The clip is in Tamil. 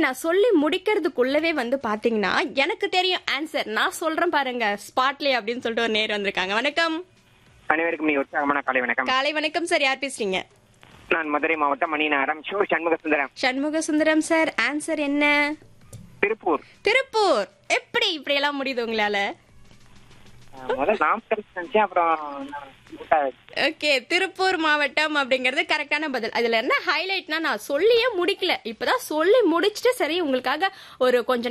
நான் சொல்லி முடிக்கிறதுக்குள்ளவே வந்து பாத்தீங்கன்னா எனக்கு தெரியும் ஆன்சர் நான் சொல்றேன் பாருங்க ஸ்பாட்லயே அப்படின்னு சொல்லிட்டு ஒரு நேர் வந்திருக்காங்க வணக்கம் அனைவருக்கும் நீ உற்சாகமான காலை வணக்கம் காலை வணக்கம் சார் யார் பேசுறீங்க நான் மதுரை மாவட்டம் மணிநகரம் ஷோ சண்முக சுந்தரம் சண்முக சுந்தரம் சார் ஆன்சர் என்ன திருப்பூர் திருப்பூர் எப்படி இப்படி எல்லாம் முடியுது உங்களால அஹ் முதல்ல நாமக்கல் நினைச்சேன் அப்புறம் நான் கூட்டாச்சு. ஓகே திருப்பூர் மாவட்டம் அப்படிங்கறது கரெக்டான பதில் அதுல என்ன ஹைலைட்னா நான் சொல்லியே முடிக்கல இப்பதான் சொல்லி முடிச்சுட்டு சரி உங்களுக்காக ஒரு கொஞ்ச